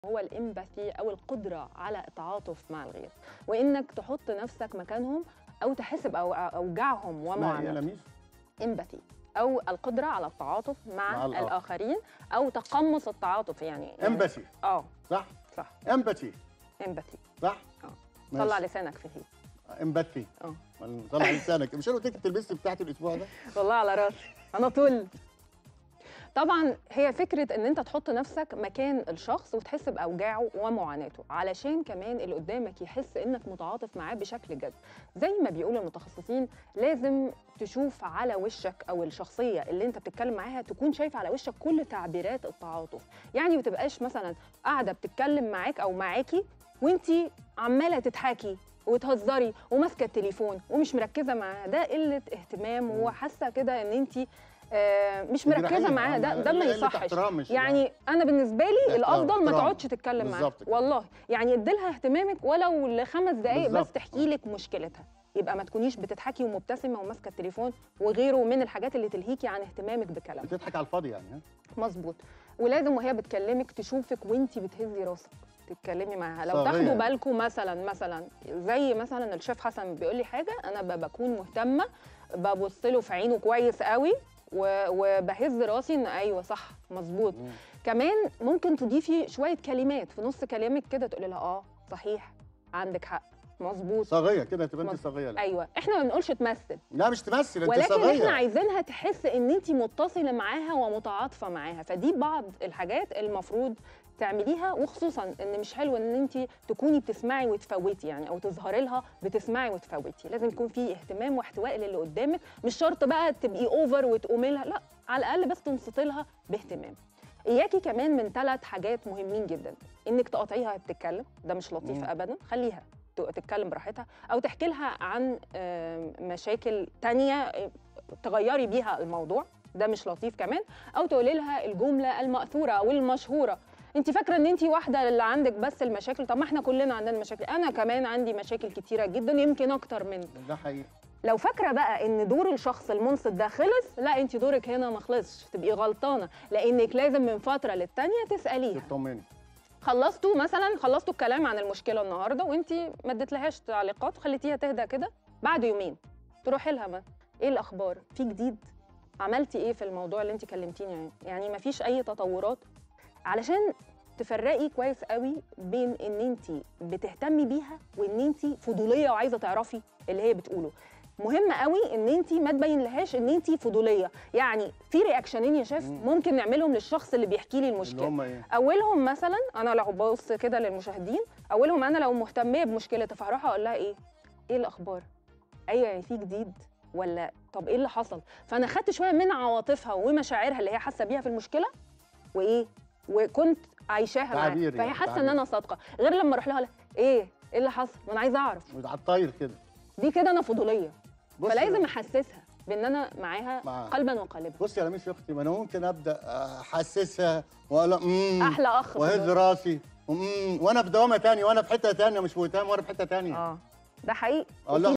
هو الامباثي او القدره على التعاطف مع الغير وانك تحط نفسك مكانهم او تحس باوجاعهم اسمها ايه يا ومعاناتهم لميس؟ امباثي او القدره على التعاطف مع, مع الآخر. الاخرين او تقمص التعاطف يعني يعني- امباثي اه صح؟ صح امباثي امباثي صح؟ اه ماشي. طلع لسانك في الهيك امباثي اه طلع لسانك مش انا قلت لك التلبيست بتاعت الاسبوع ده؟ والله على راسي انا طول طبعا هي فكره ان انت تحط نفسك مكان الشخص وتحس باوجاعه ومعاناته علشان كمان اللي قدامك يحس انك متعاطف معاه بشكل جد زي ما بيقول المتخصصين لازم تشوف على وشك او الشخصيه اللي انت بتتكلم معاها تكون شايف على وشك كل تعبيرات التعاطف يعني ما تبقاش مثلا قاعده بتتكلم معاك او معاكي وانتي عماله تضحكي وتهزري وماسكه التليفون ومش مركزه معاه ده قله اهتمام مم. وحاسه كده ان انت مش دي مركزه رحيم، معاه ده آه، ده ما قلة يصحش احترام مش- يعني انا بالنسبه لي احترام، الافضل ما احترام. تقعدش تتكلم معاه بالظبط كده. والله يعني اديلها اهتمامك ولو لخمس دقائق بس بالظبط. تحكي لك مشكلتها يبقى ما تكونيش بتضحكي ومبتسمه وماسكه التليفون وغيره من الحاجات اللي تلهيكي عن اهتمامك بكلامها بتضحك على الفاضي يعني ها؟ مظبوط ولازم وهي بتكلمك تشوفك وانتي بتهزي راسك تتكلمي معاها لو صاغية. تاخدوا بالكم مثلا مثلا زي مثلا الشيف حسن بيقول لي حاجه انا ب- بكون مهتمه ببص له في عينه كويس قوي و- وبهز راسي ان ايوه صح مظبوط مم. كمان ممكن تضيفي شويه كلمات في نص كلامك كده تقولي لها اه صحيح عندك حق مظبوط صاغيه كده تبقى انت مظ- صاغيه لا. ايوه احنا ما بنقولش تمثل لا مش تمثل انت ولكن صاغيه احنا عايزينها تحس ان انت متصله معاها ومتعاطفه معاها فدي بعض الحاجات المفروض تعمليها وخصوصا ان مش حلو ان انت تكوني بتسمعي وتفوتي يعني او تظهري لها بتسمعي وتفوتي لازم يكون في اهتمام واحتواء للي قدامك مش شرط بقى تبقي اوفر وتقومي لها لا على الاقل بس تنصتي لها باهتمام اياكي كمان من ثلاث حاجات مهمين جدا انك تقاطعيها وهي بتتكلم ده مش لطيف مم. ابدا خليها ت- تتكلم براحتها او تحكي لها عن آم، مشاكل تانية آه، تغيري بيها الموضوع ده مش لطيف كمان او تقولي لها الجمله الماثوره او المشهوره انت فاكره ان انت واحده اللي عندك بس المشاكل طب ما احنا كلنا عندنا مشاكل انا كمان عندي مشاكل كتيره جدا يمكن اكتر منك ده حقيقي لو فاكره بقى ان دور الشخص المنصت ده خلص لا انت دورك هنا ما خلصش تبقي غلطانه لانك لازم من فتره للتانيه تساليها تطمني خلصتوا مثلا خلصتوا الكلام عن المشكله النهارده وانت ما اديتلهاش تعليقات وخليتيها تهدى كده بعد يومين تروحي لها ما ايه الاخبار في جديد عملتي ايه في الموضوع اللي انت كلمتيني عنه يعني ما فيش اي تطورات علشان تفرقي كويس قوي بين ان انت بتهتمي بيها وان انت فضوليه وعايزه تعرفي اللي هي بتقوله مهم قوي ان انت ما تبين لهاش ان انت فضوليه يعني في رياكشنين يا شيف مم. ممكن نعملهم للشخص اللي بيحكي لي اللي المشكله هم ايه؟ اولهم مثلا انا لو ببص كده للمشاهدين اولهم انا لو مهتميه بمشكلتها فهروح اقول لها ايه ايه الاخبار ايوه يعني في جديد ولا طب ايه اللي حصل فانا خدت شويه من عواطفها ومشاعرها اللي هي حاسه بيها في المشكله وايه وكنت عايشاها معاها تعبير فهي يعني، حاسه ان تعبير. انا صادقه غير لما اروح لها ايه ايه اللي حصل ما انا عايزه اعرف على الطاير كده دي كده انا فضوليه بص فلازم احسسها بان انا معاها معاها. قلبا وقالبا بص يا لميس يا اختي ما انا ممكن ابدا احسسها واقول امم احلى اخ في واهز الدنيا. راسي ومم وانا في دوامه تانية وانا في حته تانية مش مهتم وانا في حته تانية اه ده حقيقي اقول لها